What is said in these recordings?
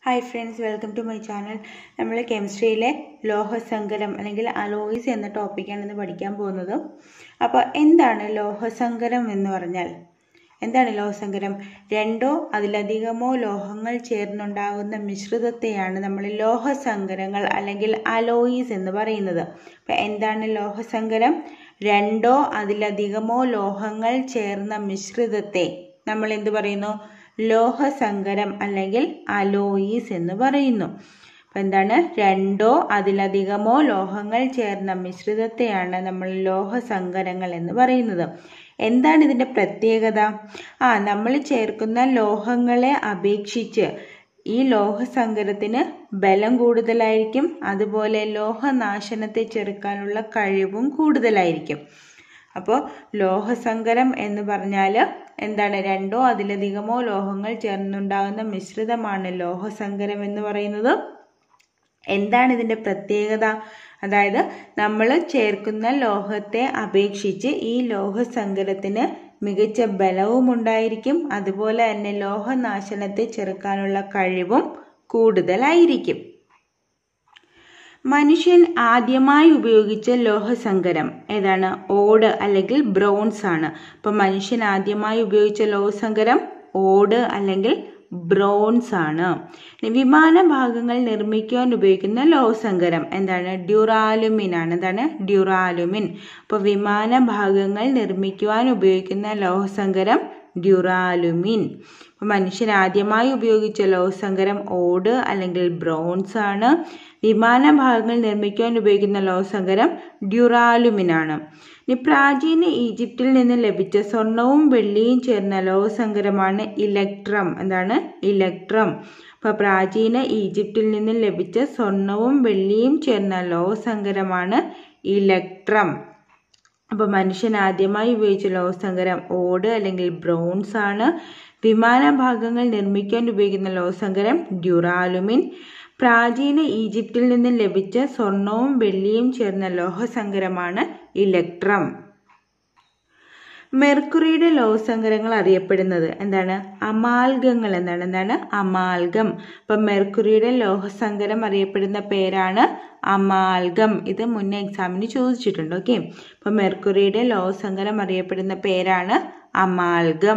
hi friends welcome to my channel നമ്മൾ കെമിസ്ട്രിയിലെ ലോഹസങ്കരം അല്ലെങ്കിൽ അലോയിസ് എന്ന ടോപ്പിക്കാണ് ഇന്ന് പഠിക്കാൻ പോകുന്നത് അപ്പോൾ എന്താണ് ലോഹസങ്കരം എന്ന് പറഞ്ഞാൽ എന്താണ് ലോഹസങ്കരം രണ്ടോ അതിലധികമോ ലോഹങ്ങൾ ചേർന്നുണ്ടാകുന്ന മിശ്രിതത്തെയാണ് നമ്മൾ ലോഹസങ്കരങ്ങൾ അല്ലെങ്കിൽ അലോയിസ് എന്ന് പറയുന്നത് അപ്പോൾ എന്താണ് ലോഹസങ്കരം രണ്ടോ അതിലധികമോ ലോഹങ്ങൾ ചേർന്ന മിശ്രിതത്തെ നമ്മൾ എന്ത് പറയുന്നു ലോഹസങ്കരം അല്ലെങ്കിൽ അലോയിസ് എന്ന് പറയുന്നു അപ്പം എന്താണ് രണ്ടോ അതിലധികമോ ലോഹങ്ങൾ ചേർന്ന മിശ്രിതത്തെയാണ് നമ്മൾ ലോഹസങ്കരങ്ങൾ എന്ന് പറയുന്നത് എന്താണ് ഇതിൻ്റെ പ്രത്യേകത ആ നമ്മൾ ചേർക്കുന്ന ലോഹങ്ങളെ അപേക്ഷിച്ച് ഈ ലോഹസങ്കരത്തിന് ബലം കൂടുതലായിരിക്കും അതുപോലെ ലോഹനാശനത്തെ ചെറുക്കാനുള്ള കഴിവും കൂടുതലായിരിക്കും അപ്പോൾ ലോഹസങ്കരം എന്ന് പറഞ്ഞാൽ എന്താണ് രണ്ടോ അതിലധികമോ ലോഹങ്ങൾ ചേർന്നുണ്ടാകുന്ന മിശ്രിതമാണ് ലോഹസങ്കരം എന്ന് പറയുന്നത് എന്താണ് ഇതിൻ്റെ പ്രത്യേകത അതായത് നമ്മൾ ചേർക്കുന്ന ലോഹത്തെ അപേക്ഷിച്ച് ഈ ലോഹസങ്കരത്തിന് മികച്ച ബലവും ഉണ്ടായിരിക്കും അതുപോലെ തന്നെ ലോഹനാശനത്തെ ചെറുക്കാനുള്ള കഴിവും കൂടുതലായിരിക്കും മനുഷ്യൻ ആദ്യമായി ഉപയോഗിച്ച ലോഹസങ്കരം ഏതാണ് ഓട് അല്ലെങ്കിൽ ബ്രോൺസ് ആണ് അപ്പം മനുഷ്യൻ ആദ്യമായി ഉപയോഗിച്ച ലോഹസങ്കരം ഓട് അല്ലെങ്കിൽ ബ്രോൺസ് ആണ് വിമാന ഭാഗങ്ങൾ നിർമ്മിക്കുവാൻ ഉപയോഗിക്കുന്ന ലോഹസങ്കരം എന്താണ് ഡ്യൂറാലുമിൻ ആണ് എന്താണ് ഡ്യൂറാലുമിൻ അപ്പോൾ വിമാന ഭാഗങ്ങൾ നിർമ്മിക്കുവാൻ ഉപയോഗിക്കുന്ന ലോഹസങ്കരം ഡ്യൂറാലുമിൻ അപ്പോൾ മനുഷ്യൻ ആദ്യമായി ഉപയോഗിച്ച ലോഹസങ്കരം ഓട് അല്ലെങ്കിൽ ബ്രോൺസ് ആണ് വിമാന ഭാഗങ്ങൾ നിർമ്മിക്കാൻ ഉപയോഗിക്കുന്ന ലോഹസങ്കരം ഡ്യൂറാലുമിൻ ആണ് ഇനി പ്രാചീന ഈജിപ്തിൽ നിന്ന് ലഭിച്ച സ്വർണവും വെള്ളിയും ചേർന്ന ലോഹസങ്കരമാണ് ഇലക്ട്രം എന്താണ് ഇലക്ട്രം അപ്പോൾ പ്രാചീന ഈജിപ്തിൽ നിന്ന് ലഭിച്ച സ്വർണവും വെള്ളിയും ചേർന്ന ലോഹസങ്കരമാണ് ഇലക്ട്രം അപ്പോൾ മനുഷ്യൻ ആദ്യമായി ഉപയോഗിച്ച ലോഹസങ്കരം ഓട് അല്ലെങ്കിൽ ബ്രോൺസ് ആണ് വിമാന ഭാഗങ്ങൾ നിർമ്മിക്കാൻ ഉപയോഗിക്കുന്ന ലോഹസങ്കരം ഡ്യൂറാലുമിൻ പ്രാചീന ഈജിപ്തിൽ നിന്ന് ലഭിച്ച സ്വർണവും വെള്ളിയും ചേർന്ന ലോഹസങ്കരമാണ് ഇലക്ട്രം മെർക്കുറിയുടെ ലോഹസങ്കരങ്ങൾ അറിയപ്പെടുന്നത് എന്താണ് അമാൽഗങ്ങൾ എന്താണ് എന്താണ് അമാൽഗം അപ്പം മെർക്കുറിയുടെ ലോഹസങ്കരം അറിയപ്പെടുന്ന പേരാണ് അമാൽഗം ഇത് മുന്നേ എക്സാമിന് ചോദിച്ചിട്ടുണ്ട് ഓക്കെ അപ്പം മെർക്കുറിയുടെ ലോഹസങ്കരം അറിയപ്പെടുന്ന പേരാണ് അമാൽഗം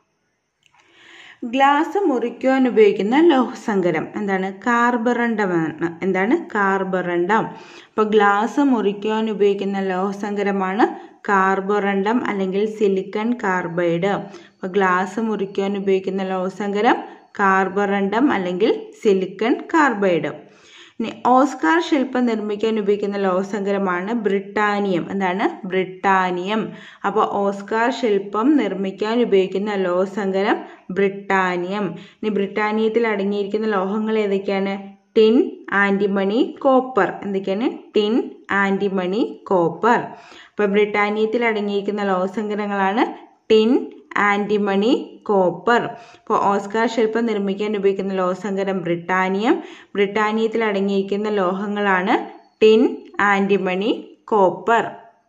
ഗ്ലാസ് മുറിക്കുവാൻ ഉപയോഗിക്കുന്ന ലോഹസങ്കരം എന്താണ് കാർബറണ്ടമാണ് എന്താണ് കാർബറണ്ടം അപ്പോൾ ഗ്ലാസ് മുറിക്കുവാൻ ഉപയോഗിക്കുന്ന ലോഹസങ്കരമാണ് കാർബറണ്ടം അല്ലെങ്കിൽ സിലിക്കൺ കാർബൈഡ് അപ്പോൾ ഗ്ലാസ് മുറിക്കുവാൻ ഉപയോഗിക്കുന്ന ലോഹസങ്കരം കാർബറണ്ടം അല്ലെങ്കിൽ സിലിക്കൺ കാർബൈഡ് ഇനി ഓസ്കാർ ശില്പം നിർമ്മിക്കാൻ ഉപയോഗിക്കുന്ന ലോഹസങ്കരമാണ് ബ്രിട്ടാനിയം എന്താണ് ബ്രിട്ടാനിയം അപ്പോൾ ഓസ്കാർ ശില്പം നിർമ്മിക്കാൻ ഉപയോഗിക്കുന്ന ലോഹസങ്കരം ബ്രിട്ടാനിയം ഇനി ബ്രിട്ടാനിയത്തിൽ അടങ്ങിയിരിക്കുന്ന ലോഹങ്ങൾ ഏതൊക്കെയാണ് ടിൻ ആൻറ്റിമണി കോപ്പർ എന്തൊക്കെയാണ് ടിൻ ആൻറ്റിമണി കോപ്പർ അപ്പോൾ ബ്രിട്ടാനിയത്തിൽ അടങ്ങിയിരിക്കുന്ന ലോഹസങ്കരങ്ങളാണ് ടിൻ ആൻറ്റിമണി കോപ്പർ ഇപ്പോൾ ഓസ്കാർ ശില്പം നിർമ്മിക്കാൻ ഉപയോഗിക്കുന്ന ലോഹസങ്കരം ബ്രിട്ടാനിയം ബ്രിട്ടാനിയത്തിൽ അടങ്ങിയിരിക്കുന്ന ലോഹങ്ങളാണ് ടിൻ ആൻറ്റിമണി കോപ്പർ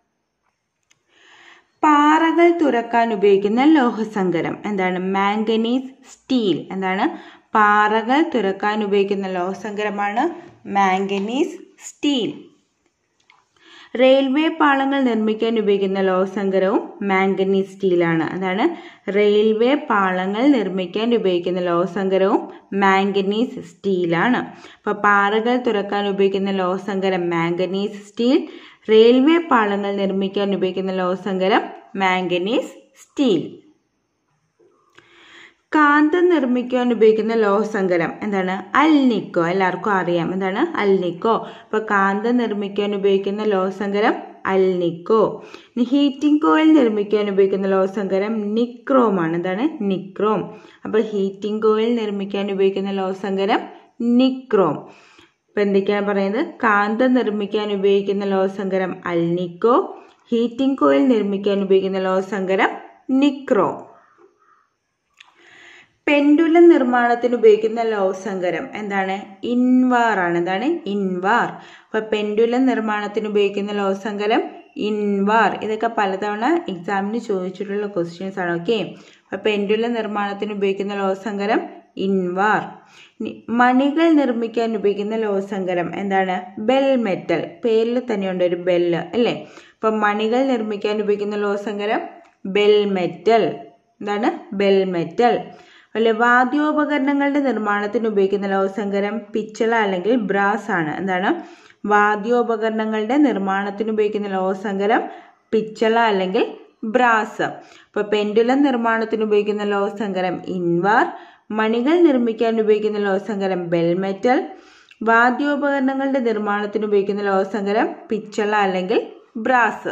പാറകൾ തുറക്കാൻ ഉപയോഗിക്കുന്ന ലോഹസങ്കരം എന്താണ് മാംഗനീസ് സ്റ്റീൽ എന്താണ് പാറകൾ തുറക്കാൻ ഉപയോഗിക്കുന്ന ലോഹസങ്കരമാണ് മാംഗനീസ് സ്റ്റീൽ റെയിൽവേ പാളങ്ങൾ നിർമ്മിക്കാൻ ഉപയോഗിക്കുന്ന ലോഹസങ്കരവും മാംഗനീസ് സ്റ്റീലാണ് അതാണ് റെയിൽവേ പാളങ്ങൾ നിർമ്മിക്കാൻ ഉപയോഗിക്കുന്ന ലോഹസങ്കരവും മാംഗനീസ് സ്റ്റീലാണ് അപ്പോൾ പാറകൾ തുറക്കാൻ ഉപയോഗിക്കുന്ന ലോഹസങ്കരം മാംഗനീസ് സ്റ്റീൽ റെയിൽവേ പാളങ്ങൾ നിർമ്മിക്കാൻ ഉപയോഗിക്കുന്ന ലോഹസങ്കരം മാംഗനീസ് സ്റ്റീൽ കാന്തം നിർമ്മിക്കാൻ ഉപയോഗിക്കുന്ന ലോഹസങ്കരം എന്താണ് അൽനിക്കോ എല്ലാവർക്കും അറിയാം എന്താണ് അൽനിക്കോ അപ്പോൾ കാന്തം നിർമ്മിക്കാൻ ഉപയോഗിക്കുന്ന ലോഹസങ്കരം അൽനിക്കോ ഹീറ്റിംഗ് കോയിൽ നിർമ്മിക്കാൻ ഉപയോഗിക്കുന്ന ലോഹസങ്കരം നിക്രോമാണ് എന്താണ് നിക്രോം അപ്പോൾ ഹീറ്റിംഗ് കോയിൽ നിർമ്മിക്കാൻ ഉപയോഗിക്കുന്ന ലോഹസങ്കരം നിക്രോം ഇപ്പം എന്തൊക്കെയാണ് പറയുന്നത് കാന്തം നിർമ്മിക്കാൻ ഉപയോഗിക്കുന്ന ലോഹസങ്കരം അൽനിക്കോ ഹീറ്റിംഗ് കോയിൽ നിർമ്മിക്കാൻ ഉപയോഗിക്കുന്ന ലോഹസങ്കരം നിക്രോ പെൻഡുലം നിർമ്മാണത്തിന് ഉപയോഗിക്കുന്ന ലോഹസങ്കരം എന്താണ് ഇൻവാർ ആണ് എന്താണ് ഇൻവാർ അപ്പൊ പെൻഡുലം നിർമ്മാണത്തിന് ഉപയോഗിക്കുന്ന ലോഹസങ്കരം ഇൻവാർ ഇതൊക്കെ പലതവണ എക്സാമിന് ചോദിച്ചിട്ടുള്ള ക്വസ്റ്റ്യൻസ് ആണ് ഓക്കെ അപ്പൊ പെൻഡുലം നിർമ്മാണത്തിന് ഉപയോഗിക്കുന്ന ലോഹസങ്കരം ഇൻവാർ ഇനി മണികൾ നിർമ്മിക്കാൻ ഉപയോഗിക്കുന്ന ലോഹസങ്കരം എന്താണ് ബെൽ മെറ്റൽ പേരിൽ തന്നെയുണ്ട് ഒരു ബെല്ല് അല്ലേ അപ്പൊ മണികൾ നിർമ്മിക്കാൻ ഉപയോഗിക്കുന്ന ലോഹസങ്കരം ബെൽ മെറ്റൽ എന്താണ് ബെൽ മെറ്റൽ അതുപോലെ വാദ്യോപകരണങ്ങളുടെ നിർമ്മാണത്തിന് ഉപയോഗിക്കുന്ന ലോഹസങ്കരം പിച്ചള അല്ലെങ്കിൽ ബ്രാസ് ആണ് എന്താണ് വാദ്യോപകരണങ്ങളുടെ നിർമ്മാണത്തിന് ഉപയോഗിക്കുന്ന ലോഹസങ്കരം പിച്ചള അല്ലെങ്കിൽ ബ്രാസ് അപ്പൊ പെൻഡുലം നിർമ്മാണത്തിന് ഉപയോഗിക്കുന്ന ലോഹസങ്കരം ഇൻവാർ മണികൾ നിർമ്മിക്കാൻ ഉപയോഗിക്കുന്ന ലോഹസങ്കരം ബെൽമെറ്റൽ വാദ്യോപകരണങ്ങളുടെ നിർമ്മാണത്തിന് ഉപയോഗിക്കുന്ന ലോഹസങ്കരം പിച്ചള അല്ലെങ്കിൽ ബ്രാസ്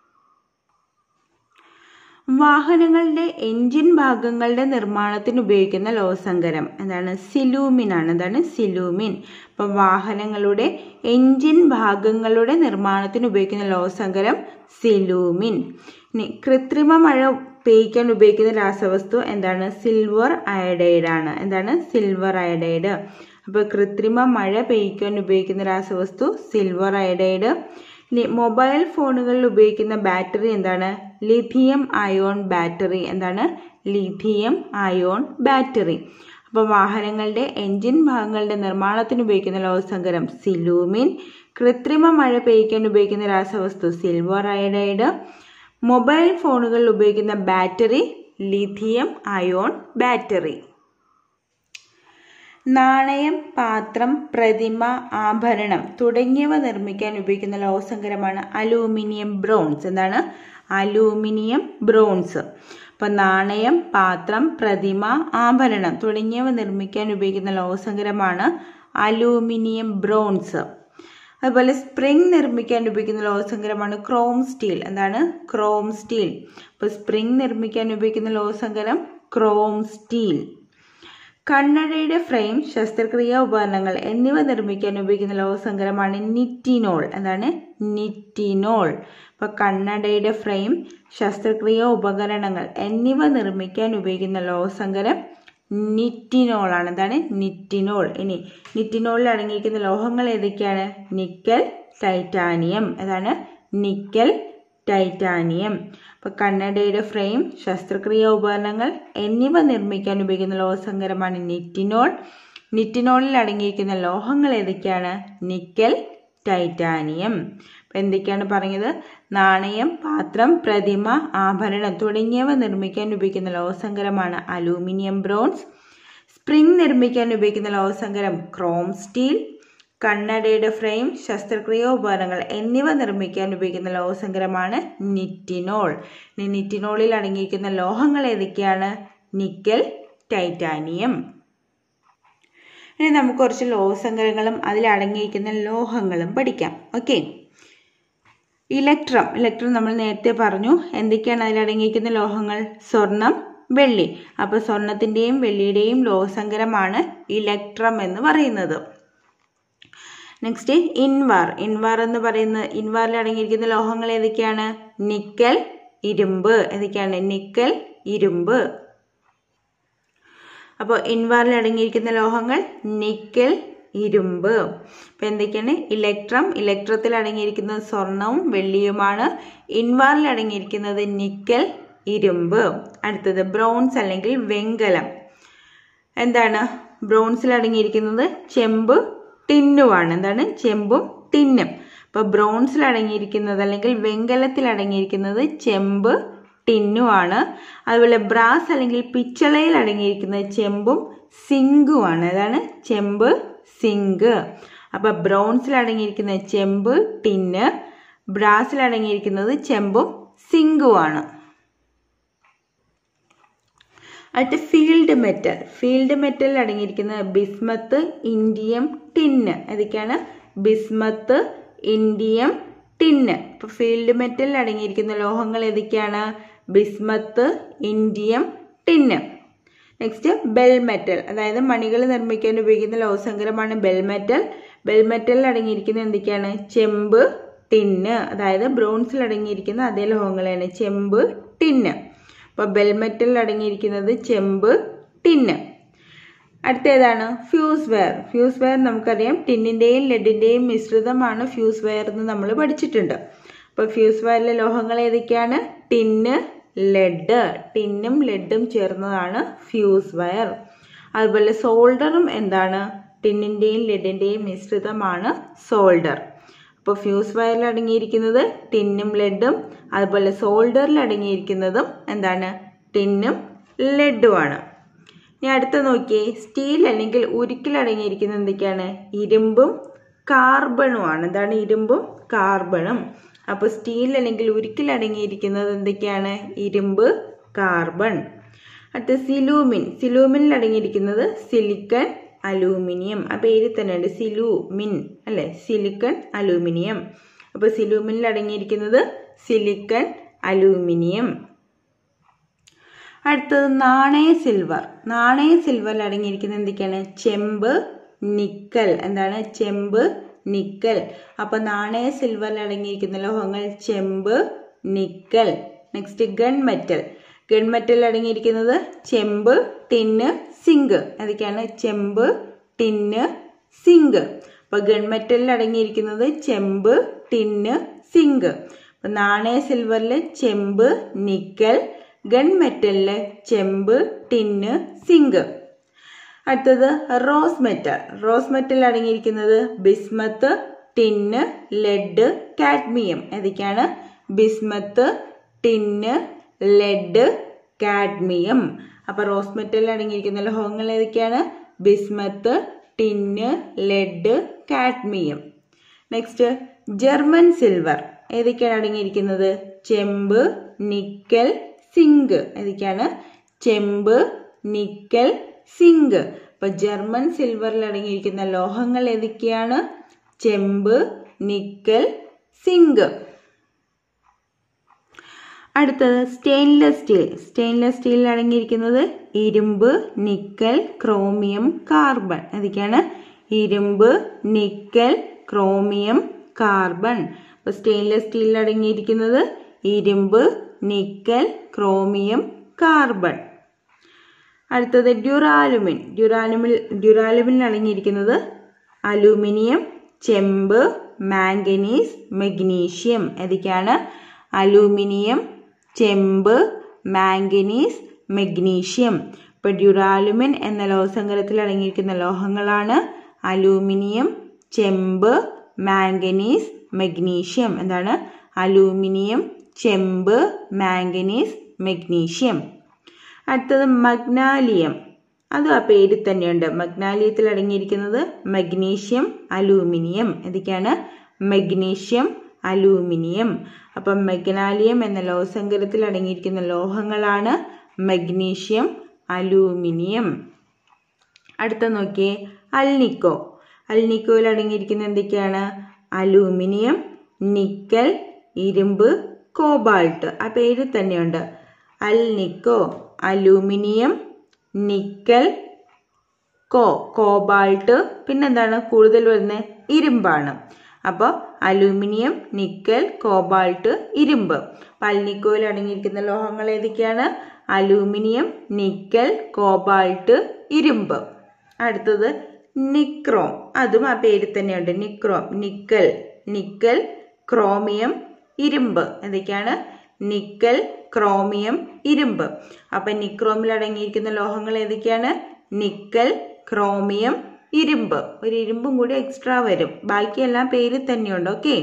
വാഹനങ്ങളുടെ എഞ്ചിൻ ഭാഗങ്ങളുടെ നിർമ്മാണത്തിന് ഉപയോഗിക്കുന്ന ലോഹസങ്കരം എന്താണ് സിലൂമിൻ ആണ് എന്താണ് സിലൂമിൻ അപ്പം വാഹനങ്ങളുടെ എഞ്ചിൻ ഭാഗങ്ങളുടെ നിർമ്മാണത്തിന് ഉപയോഗിക്കുന്ന ലോഹസങ്കരം സിലൂമിൻ ഇനി കൃത്രിമ മഴ പെയ്യ്ക്കാൻ ഉപയോഗിക്കുന്ന രാസവസ്തു എന്താണ് സിൽവർ അയഡൈഡ് ആണ് എന്താണ് സിൽവർ അയഡൈഡ് അപ്പോൾ കൃത്രിമ മഴ പെയ്യ്ക്കാൻ ഉപയോഗിക്കുന്ന രാസവസ്തു സിൽവർ അയഡൈഡ് ഇനി മൊബൈൽ ഫോണുകളിൽ ഉപയോഗിക്കുന്ന ബാറ്ററി എന്താണ് ലിഥിയം അയോൺ ബാറ്ററി എന്താണ് ലിഥിയം അയോൺ ബാറ്ററി അപ്പോൾ വാഹനങ്ങളുടെ എഞ്ചിൻ ഭാഗങ്ങളുടെ നിർമ്മാണത്തിന് ഉപയോഗിക്കുന്ന ലോഹസങ്കരം സിലൂമിൻ കൃത്രിമ മഴ പെയ്യ്ക്കാൻ ഉപയോഗിക്കുന്ന രാസവസ്തു സിൽവർ അയഡൈഡ് മൊബൈൽ ഫോണുകളിൽ ഉപയോഗിക്കുന്ന ബാറ്ററി ലിഥിയം അയോൺ ബാറ്ററി നാണയം പാത്രം പ്രതിമ ആഭരണം തുടങ്ങിയവ നിർമ്മിക്കാൻ ഉപയോഗിക്കുന്ന ലോഹസങ്കരമാണ് അലൂമിനിയം ബ്രോൺസ് എന്താണ് അലൂമിനിയം ബ്രോൺസ് അപ്പൊ നാണയം പാത്രം പ്രതിമ ആഭരണം തുടങ്ങിയവ നിർമ്മിക്കാൻ ഉപയോഗിക്കുന്ന ലോഹസങ്കരമാണ് അലൂമിനിയം ബ്രോൺസ് അതുപോലെ സ്പ്രിംഗ് നിർമ്മിക്കാൻ ഉപയോഗിക്കുന്ന ലോഹസങ്കരമാണ് ക്രോം സ്റ്റീൽ എന്താണ് ക്രോം സ്റ്റീൽ അപ്പോൾ സ്പ്രിംഗ് നിർമ്മിക്കാൻ ഉപയോഗിക്കുന്ന ലോഹസങ്കരം ക്രോം സ്റ്റീൽ കണ്ണടയുടെ ഫ്രെയിം ശസ്ത്രക്രിയാ ഉപകരണങ്ങൾ എന്നിവ നിർമ്മിക്കാൻ ഉപയോഗിക്കുന്ന ലോഹസങ്കരമാണ് നിറ്റിനോൾ എന്താണ് നിറ്റിനോൾ അപ്പോൾ കണ്ണടയുടെ ഫ്രെയിം ശസ്ത്രക്രിയാ ഉപകരണങ്ങൾ എന്നിവ നിർമ്മിക്കാൻ ഉപയോഗിക്കുന്ന ലോഹസങ്കരം നിറ്റിനോൾ ആണ് എന്താണ് നിറ്റിനോൾ ഇനി നിറ്റിനോളിൽ അടങ്ങിയിരിക്കുന്ന ലോഹങ്ങൾ ഏതൊക്കെയാണ് നിക്കൽ ടൈറ്റാനിയം ഏതാണ് നിക്കൽ ടൈറ്റാനിയം അപ്പോൾ കണ്ണടയുടെ ഫ്രെയിം ശസ്ത്രക്രിയാ ഉപകരണങ്ങൾ എന്നിവ നിർമ്മിക്കാൻ ഉപയോഗിക്കുന്ന ലോഹസങ്കരമാണ് നിറ്റിനോൾ നിറ്റിനോളിൽ അടങ്ങിയിരിക്കുന്ന ലോഹങ്ങൾ ഏതൊക്കെയാണ് നിക്കൽ ടൈറ്റാനിയം അപ്പം എന്തൊക്കെയാണ് പറഞ്ഞത് നാണയം പാത്രം പ്രതിമ ആഭരണം തുടങ്ങിയവ നിർമ്മിക്കാൻ ഉപയോഗിക്കുന്ന ലോഹസങ്കരമാണ് അലൂമിനിയം ബ്രോൺസ് സ്പ്രിംഗ് നിർമ്മിക്കാൻ ഉപയോഗിക്കുന്ന ലോഹസങ്കരം ക്രോം സ്റ്റീൽ കണ്ണടയുടെ ഫ്രെയിം ശസ്ത്രക്രിയാ ഉപകരണങ്ങൾ എന്നിവ നിർമ്മിക്കാൻ ഉപയോഗിക്കുന്ന ലോഹസങ്കരമാണ് നിറ്റിനോൾ ഇനി നിറ്റിനോളിൽ അടങ്ങിയിരിക്കുന്ന ലോഹങ്ങൾ ഏതൊക്കെയാണ് നിക്കൽ ടൈറ്റാനിയം ഇനി നമുക്ക് കുറച്ച് ലോഹസങ്കരങ്ങളും അതിൽ അടങ്ങിയിരിക്കുന്ന ലോഹങ്ങളും പഠിക്കാം ഓക്കെ ഇലക്ട്രം ഇലക്ട്രം നമ്മൾ നേരത്തെ പറഞ്ഞു എന്തൊക്കെയാണ് അതിൽ അടങ്ങിയിരിക്കുന്ന ലോഹങ്ങൾ സ്വർണം വെള്ളി അപ്പോൾ സ്വർണത്തിൻ്റെയും വെള്ളിയുടെയും ലോഹസങ്കരമാണ് ഇലക്ട്രം എന്ന് പറയുന്നത് നെക്സ്റ്റ് ഇൻവാർ ഇൻവാർ എന്ന് പറയുന്നത് ഇൻവാറിൽ അടങ്ങിയിരിക്കുന്ന ലോഹങ്ങൾ ഏതൊക്കെയാണ് നിക്കൽ ഇരുമ്പ് ഏതൊക്കെയാണ് നിക്കൽ ഇരുമ്പ് അപ്പോൾ ഇൻവാറിൽ അടങ്ങിയിരിക്കുന്ന ലോഹങ്ങൾ നിക്കൽ ഇരുമ്പ് അപ്പോൾ എന്തൊക്കെയാണ് ഇലക്ട്രം ഇലക്ട്രത്തിൽ അടങ്ങിയിരിക്കുന്നത് സ്വർണവും വെള്ളിയുമാണ് ഇൻവാറിൽ അടങ്ങിയിരിക്കുന്നത് നിക്കൽ ഇരുമ്പ് അടുത്തത് ബ്രോൺസ് അല്ലെങ്കിൽ വെങ്കലം എന്താണ് ബ്രോൺസിൽ അടങ്ങിയിരിക്കുന്നത് ചെമ്പ് ടിന്നുമാണ് എന്താണ് ചെമ്പും ടിന്നും അപ്പോൾ ബ്രോൺസിൽ അടങ്ങിയിരിക്കുന്നത് അല്ലെങ്കിൽ വെങ്കലത്തിൽ അടങ്ങിയിരിക്കുന്നത് ചെമ്പ് ടിന്നുമാണ് അതുപോലെ ബ്രാസ് അല്ലെങ്കിൽ പിച്ചളയിൽ അടങ്ങിയിരിക്കുന്നത് ചെമ്പും സിങ്കുമാണ് അതാണ് ചെമ്പ് സിങ്ക് അപ്പോൾ ബ്രോൺസിൽ അടങ്ങിയിരിക്കുന്ന ചെമ്പ് ടിന്ന് ബ്രാസിൽ അടങ്ങിയിരിക്കുന്നത് ചെമ്പും സിങ്കുമാണ് അടുത്ത ഫീൽഡ് മെറ്റൽ ഫീൽഡ് മെറ്റലിൽ അടങ്ങിയിരിക്കുന്നത് ബിസ്മത്ത് ഇൻഡിയം ടിന്ന് ഏതൊക്കെയാണ് ബിസ്മത്ത് ഇൻഡിയം ടിന്ന് ഇപ്പോൾ ഫീൽഡ് മെറ്റലിൽ അടങ്ങിയിരിക്കുന്ന ലോഹങ്ങൾ ഏതൊക്കെയാണ് bismuth indium tin next bell metal അതായത് മണികൾ നിർമ്മിക്കാൻ ഉപയോഗിക്കുന്ന ലോഹസങ്കരമാണ് ബെൽ മെറ്റൽ ബെൽ മെറ്റലിൽ അടങ്ങിയിരിക്കുന്ന എന്തൊക്കെയാണ് ചെമ്പ് ടിന്ന് അതായത് ബ്രോൺസിൽ അടങ്ങിയിരിക്കുന്ന അതേ ലോഹങ്ങളാണ് ചെമ്പ് ടിന്ന് അപ്പോൾ ബെൽ മെറ്റലിൽ അടങ്ങിയിരിക്കുന്നത് ചെമ്പ് ടിന്ന് അടുത്ത ഏതാണ് ഫ്യൂസ് വെയർ ഫ്യൂസ് വെയർ നമുക്കറിയാം ടിന്നിൻ്റെയും ലെഡിൻ്റെയും മിശ്രിതമാണ് ഫ്യൂസ് വെയർ എന്ന് നമ്മൾ പഠിച്ചിട്ടുണ്ട് അപ്പോൾ ഫ്യൂസ് വെയറിലെ ലോഹങ്ങൾ ഏതൊക്കെയാണ് ടിന്ന് ലെഡ് ടിന്നും ലെഡും ചേർന്നതാണ് ഫ്യൂസ് വയർ അതുപോലെ സോൾഡറും എന്താണ് ടിന്നിൻ്റെയും ലെഡിൻ്റെയും മിശ്രിതമാണ് സോൾഡർ അപ്പോൾ ഫ്യൂസ് വയറിൽ അടങ്ങിയിരിക്കുന്നത് ടിന്നും ലെഡും അതുപോലെ സോൾഡറിൽ അടങ്ങിയിരിക്കുന്നതും എന്താണ് ടിന്നും ലെഡുമാണ് ഇനി അടുത്ത നോക്കിയേ സ്റ്റീൽ അല്ലെങ്കിൽ ഉരുക്കിൽ അടങ്ങിയിരിക്കുന്നത് എന്തൊക്കെയാണ് ഇരുമ്പും കാർബണുമാണ് എന്താണ് ഇരുമ്പും കാർബണും അപ്പോൾ സ്റ്റീൽ അല്ലെങ്കിൽ ഉരുക്കിൽ അടങ്ങിയിരിക്കുന്നത് എന്തൊക്കെയാണ് ഇരുമ്പ് കാർബൺ അടുത്ത സിലൂമിൻ സിലൂമിനിൽ അടങ്ങിയിരിക്കുന്നത് സിലിക്കൺ അലൂമിനിയം ആ പേരിൽ തന്നെയുണ്ട് സിലൂമിൻ അല്ലെ സിലിക്കൺ അലൂമിനിയം അപ്പോൾ സിലൂമിനിൽ അടങ്ങിയിരിക്കുന്നത് സിലിക്കൺ അലൂമിനിയം അടുത്തത് നാണയ സിൽവർ നാണയ സിൽവറിൽ അടങ്ങിയിരിക്കുന്നത് എന്തൊക്കെയാണ് ചെമ്പ് നിക്കൽ എന്താണ് ചെമ്പ് നിക്കൽ അപ്പൊ നാണയ സിൽവറിൽ അടങ്ങിയിരിക്കുന്ന ലോഹങ്ങൾ ചെമ്പ് nickel next gun metal gun മെറ്റലിൽ അടങ്ങിയിരിക്കുന്നത് ചെമ്പ് ടിന്ന് സിങ്ക് അതൊക്കെയാണ് ചെമ്പ് ടിന്ന് സിങ്ക് അപ്പൊ ഗൺ മെറ്റലിൽ അടങ്ങിയിരിക്കുന്നത് ചെമ്പ് ടിന്ന് സിങ്ക് അപ്പൊ നാണയ സിൽവറിൽ ചെമ്പ് നിക്കൽ ഗൺ മെറ്റലില് ചെമ്പ് ടിന്ന് സിങ്ക് അടുത്തത് റോസ് മെറ്റൽ റോസ് മെറ്റൽ അടങ്ങിയിരിക്കുന്നത് ബിസ്മത്ത് ടിന്ന് ലെഡ് കാഡ്മിയം ഏതൊക്കെയാണ് ബിസ്മത്ത് ടിന്ന് ലെഡ് കാഡ്മിയം അപ്പൊ റോസ് മെറ്റലിൽ അടങ്ങിയിരിക്കുന്ന ലോഹങ്ങൾ ഏതൊക്കെയാണ് bismuth tin lead cadmium next German silver ഏതൊക്കെയാണ് അടങ്ങിയിരിക്കുന്നത് ചെമ്പ് നിക്കൽ സിങ്ക് ഏതൊക്കെയാണ് ചെമ്പ് നിക്കൽ സിങ്ക് അപ്പൊ ജർമ്മൻ സിൽവറിൽ അടങ്ങിയിരിക്കുന്ന ലോഹങ്ങൾ ഏതൊക്കെയാണ് ചെമ്പ് നിക്കൽ സിങ്ക് അടുത്തത് സ്റ്റെയിൻലെസ് സ്റ്റീൽ സ്റ്റെയിൻലെസ് സ്റ്റീലിൽ അടങ്ങിയിരിക്കുന്നത് ഇരുമ്പ് നിക്കൽ ക്രോമിയം കാർബൺ ഏതൊക്കെയാണ് ഇരുമ്പ് നിക്കൽ ക്രോമിയം കാർബൺ അപ്പൊ സ്റ്റെയിൻലെസ് സ്റ്റീലിൽ അടങ്ങിയിരിക്കുന്നത് ഇരുമ്പ് നിക്കൽ ക്രോമിയം കാർബൺ അടുത്തത് ഡ്യൂറാലുമിൻ ഡ്യൂറാലുമിൽ ഡ്യൂറാലുമിനിൽ അടങ്ങിയിരിക്കുന്നത് അലൂമിനിയം ചെമ്പ് മാംഗനീസ് മെഗ്നീഷ്യം ഏതൊക്കെയാണ് അലൂമിനിയം ചെമ്പ് മാംഗനീസ് മെഗ്നീഷ്യം ഇപ്പൊ ഡ്യൂറാലുമിൻ എന്ന ലോഹസങ്കരത്തിൽ അടങ്ങിയിരിക്കുന്ന ലോഹങ്ങളാണ് അലൂമിനിയം ചെമ്പ് മാംഗനീസ് മെഗ്നീഷ്യം എന്താണ് അലൂമിനിയം ചെമ്പ് മാംഗനീസ് മെഗ്നീഷ്യം അടുത്തത് മഗ്നാലിയം അതും ആ പേരിൽ തന്നെയുണ്ട് മഗ്നാലിയത്തിൽ അടങ്ങിയിരിക്കുന്നത് മഗ്നീഷ്യം അലൂമിനിയം ഇതൊക്കെയാണ് മഗ്നീഷ്യം അലൂമിനിയം അപ്പം മഗ്നാലിയം എന്ന ലോഹസങ്കരത്തിൽ അടങ്ങിയിരിക്കുന്ന ലോഹങ്ങളാണ് മഗ്നീഷ്യം അലൂമിനിയം അടുത്ത നോക്കിയേ അൽനിക്കോ അൽനിക്കോയിൽ അടങ്ങിയിരിക്കുന്ന എന്തൊക്കെയാണ് അലൂമിനിയം നിക്കൽ ഇരുമ്പ് കോബാൾട്ട് ആ പേര് തന്നെയുണ്ട് alnico aluminium nickel co cobalt പിന്നെന്താണ് കൂടുതൽ വരുന്നത് ഇരുമ്പാണ് അപ്പോൾ അലൂമിനിയം നിക്കൽ കോബാൾട്ട് ഇരുമ്പ് പൽനിക്കോയിൽ അടങ്ങിയിരിക്കുന്ന ലോഹങ്ങൾ ഏതൊക്കെയാണ് അലൂമിനിയം നിക്കൽ കോബാൾട്ട് ഇരുമ്പ് അടുത്തത് നിക്രോം അതും ആ പേരിൽ തന്നെയുണ്ട് നിക്രോം നിക്കൽ നിക്കൽ ക്രോമിയം ഇരുമ്പ് എന്തൊക്കെയാണ് നിക്കൽ ക്രോമിയം ഇരുമ്പ് അപ്പൊ നിക്രോമിൽ അടങ്ങിയിരിക്കുന്ന ലോഹങ്ങൾ ഏതൊക്കെയാണ് നിക്കൽ ക്രോമിയം ഇരുമ്പ് ഒരു ഇരുമ്പും കൂടി എക്സ്ട്രാ വരും ബാക്കിയെല്ലാം പേരിൽ തന്നെയുണ്ട് ഓക്കെ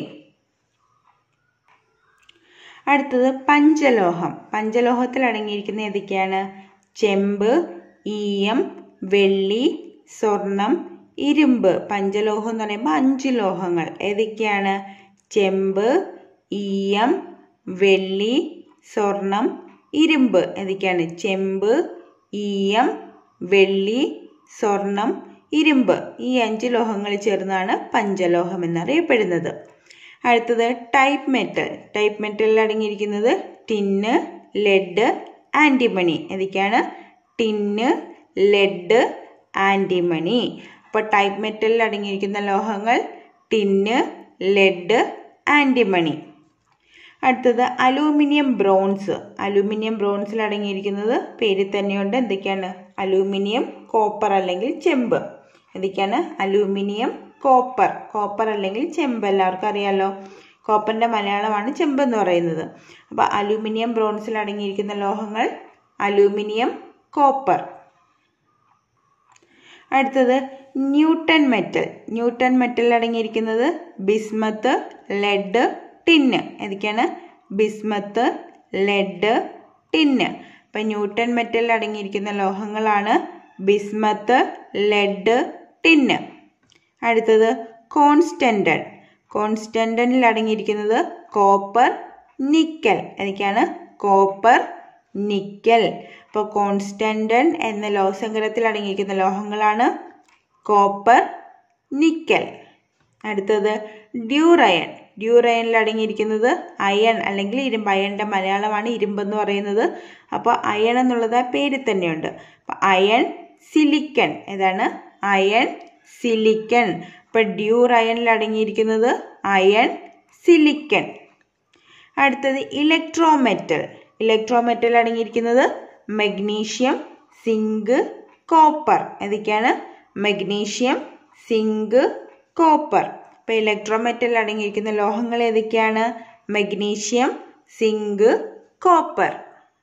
അടുത്തത് പഞ്ചലോഹം പഞ്ചലോഹത്തിൽ അടങ്ങിയിരിക്കുന്ന ഏതൊക്കെയാണ് ചെമ്പ് ഈയം വെള്ളി സ്വർണം ഇരുമ്പ് പഞ്ചലോഹം എന്ന് പറയുമ്പോൾ അഞ്ച് ലോഹങ്ങൾ ഏതൊക്കെയാണ് ചെമ്പ് ഈയം വെള്ളി സ്വർണം ഇരുമ്പ് ഏതൊക്കെയാണ് ചെമ്പ് ഈയം വെള്ളി സ്വർണം ഇരുമ്പ് ഈ അഞ്ച് ലോഹങ്ങൾ ചേർന്നാണ് പഞ്ചലോഹം എന്നറിയപ്പെടുന്നത് അടുത്തത് ടൈപ്പ് മെറ്റൽ ടൈപ്പ് മെറ്റലിൽ അടങ്ങിയിരിക്കുന്നത് ടിന്ന് ലെഡ് ആൻറ്റിമണി ഏതൊക്കെയാണ് ടിന്ന് ലെഡ് ആൻറ്റിമണി അപ്പോൾ ടൈപ്പ് മെറ്റലിൽ അടങ്ങിയിരിക്കുന്ന ലോഹങ്ങൾ ടിന്ന് ലെഡ് ആൻറ്റിമണി അടുത്തത് അലൂമിനിയം ബ്രോൺസ് അലൂമിനിയം ബ്രോൺസിൽ അടങ്ങിയിരിക്കുന്നത് പേരിൽ തന്നെയുണ്ട് എന്തൊക്കെയാണ് അലൂമിനിയം കോപ്പർ അല്ലെങ്കിൽ ചെമ്പ് എന്തൊക്കെയാണ് അലൂമിനിയം കോപ്പർ കോപ്പർ അല്ലെങ്കിൽ ചെമ്പ് എല്ലാവർക്കും അറിയാലോ കോപ്പറിന്റെ മലയാളമാണ് ചെമ്പ് എന്ന് പറയുന്നത് അപ്പോൾ അലൂമിനിയം ബ്രോൺസിൽ അടങ്ങിയിരിക്കുന്ന ലോഹങ്ങൾ അലൂമിനിയം കോപ്പർ അടുത്തത് ന്യൂട്ടൺ മെറ്റൽ ന്യൂട്ടൺ മെറ്റലിൽ അടങ്ങിയിരിക്കുന്നത് ബിസ്മത്ത് ലെഡ് ടിന്ന് ഏതൊക്കെയാണ് ബിസ്മത്ത് ലെഡ് ടിന്ന് അപ്പം ന്യൂട്ടൺ മെറ്റലിൽ അടങ്ങിയിരിക്കുന്ന ലോഹങ്ങളാണ് ബിസ്മത്ത് ലെഡ് ടിന്ന് അടുത്തത് കോൺസ്റ്റൻറ്റൺ കോൺസ്റ്റൻറ്റനിൽ അടങ്ങിയിരിക്കുന്നത് കോപ്പർ നിക്കൽ ഏതൊക്കെയാണ് കോപ്പർ നിക്കൽ അപ്പോൾ കോൺസ്റ്റൻറ്റൻ എന്ന ലോഹസങ്കരത്തിൽ അടങ്ങിയിരിക്കുന്ന ലോഹങ്ങളാണ് കോപ്പർ നിക്കൽ അടുത്തത് ഡ്യൂറയൺ ഡ്യൂറയണിൽ അടങ്ങിയിരിക്കുന്നത് അയൺ അല്ലെങ്കിൽ ഇരുമ്പ് അയണിൻ്റെ മലയാളമാണ് ഇരുമ്പ് എന്ന് പറയുന്നത് അപ്പോൾ അയൺ എന്നുള്ളത് ആ പേരിൽ തന്നെയുണ്ട് അപ്പോൾ അയൺ സിലിക്കൺ ഏതാണ് അയൺ സിലിക്കൺ അപ്പോൾ ഡ്യൂറയണിൽ അടങ്ങിയിരിക്കുന്നത് അയൺ സിലിക്കൺ അടുത്തത് ഇലക്ട്രോമെറ്റൽ ഇലക്ട്രോമെറ്റൽ അടങ്ങിയിരിക്കുന്നത് മഗ്നീഷ്യം സിങ്ക് കോപ്പർ ഏതൊക്കെയാണ് മഗ്നീഷ്യം സിങ്ക് കോപ്പർ അപ്പോൾ ഇലക്ട്രോമെറ്റൽ അടങ്ങിയിരിക്കുന്ന ലോഹങ്ങൾ ഏതൊക്കെയാണ് മഗ്നീഷ്യം സിങ്ക് കോപ്പർ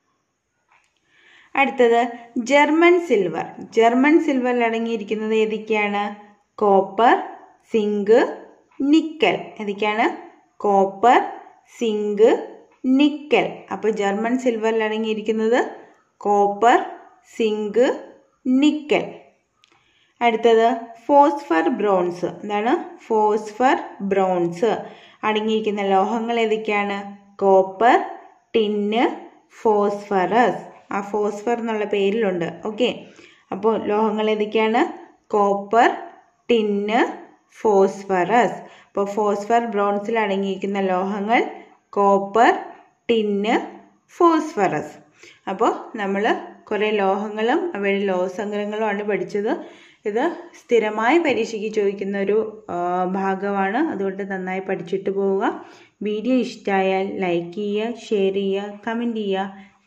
അടുത്തത് ജർമ്മൻ സിൽവർ ജർമ്മൻ സിൽവറിൽ അടങ്ങിയിരിക്കുന്നത് ഏതൊക്കെയാണ് കോപ്പർ സിങ്ക് നിക്കൽ ഏതൊക്കെയാണ് കോപ്പർ സിങ്ക് നിക്കൽ അപ്പോൾ ജർമ്മൻ സിൽവറിൽ അടങ്ങിയിരിക്കുന്നത് കോപ്പർ സിങ്ക് നിക്കൽ അടുത്തത് ഫോസ്ഫർ ബ്രോൺസ് എന്താണ് ഫോസ്ഫർ ബ്രോൺസ് അടങ്ങിയിരിക്കുന്ന ലോഹങ്ങൾ ഏതൊക്കെയാണ് കോപ്പർ ടിന്ന് ഫോസ്ഫറസ് ആ ഫോസ്ഫർ എന്നുള്ള പേരിലുണ്ട് ഓക്കെ അപ്പോൾ ലോഹങ്ങൾ ഏതൊക്കെയാണ് കോപ്പർ ടിന്ന് ഫോസ്ഫറസ് അപ്പോൾ ഫോസ്ഫർ ബ്രോൺസിൽ അടങ്ങിയിരിക്കുന്ന ലോഹങ്ങൾ കോപ്പർ ടിന്ന് ഫോസ്ഫറസ് അപ്പോൾ നമ്മൾ കുറേ ലോഹങ്ങളും അവയുടെ ലോഹസങ്കരങ്ങളുമാണ് പഠിച്ചത് ഇത് സ്ഥിരമായി പരീക്ഷയ്ക്ക് ചോദിക്കുന്ന ഒരു ഭാഗമാണ് അതുകൊണ്ട് നന്നായി പഠിച്ചിട്ട് പോവുക വീഡിയോ ഇഷ്ടമായാൽ ലൈക്ക് ചെയ്യുക ഷെയർ ചെയ്യുക കമൻറ്റ് ചെയ്യുക